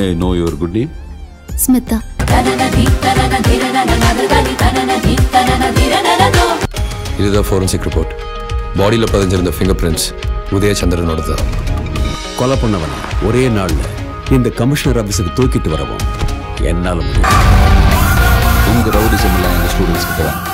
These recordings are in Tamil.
May I know your good name Smita இதுதான் ஃபோரன்சிக் ரிப்போர்ட் பாடியில் பதிஞ்சிருந்த ஃபிங்கர் பிரிண்ட்ஸ் உதயச்சந்திரனோட தான் கொலை பண்ணவன ஒரே நாள்ல இந்த கமிஷனர் ஆபீஸுக்கு தூக்கிட்டு வரவும் என்னால முடியும் இந்த ரவுடிசம் எல்லாம் எங்கள் ஸ்டூடெண்ட்ஸ் கிட்ட தான்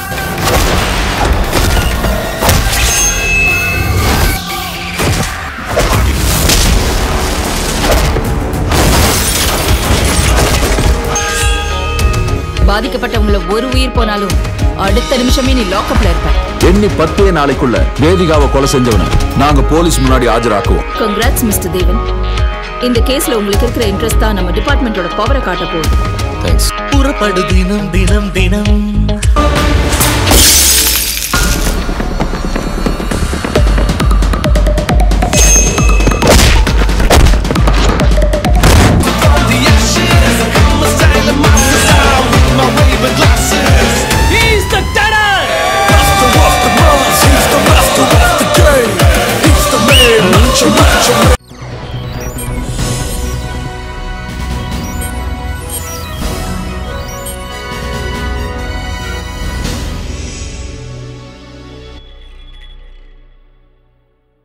பாதிக்கப்பட்டவங்கள ஒரு உயிர் போனாலும் அடுத்த நிமிஷமே நீ லாக்அப்ல இருப்ப எண்ணி பத்தே நாளைக்குள்ள வேதிகாவை கொலை செஞ்சவன நாங்க போலீஸ் முன்னாடி ஆஜராக்குவோம் கங்க்ராட்ஸ் மிஸ்டர் தேவன் இந்த கேஸ்ல உங்களுக்கு இருக்கிற இன்ட்ரெஸ்ட் தான் நம்ம டிபார்ட்மெண்டோட பவரை காட்ட போகுது தேங்க்ஸ் புறப்படு தினம் தினம் தினம்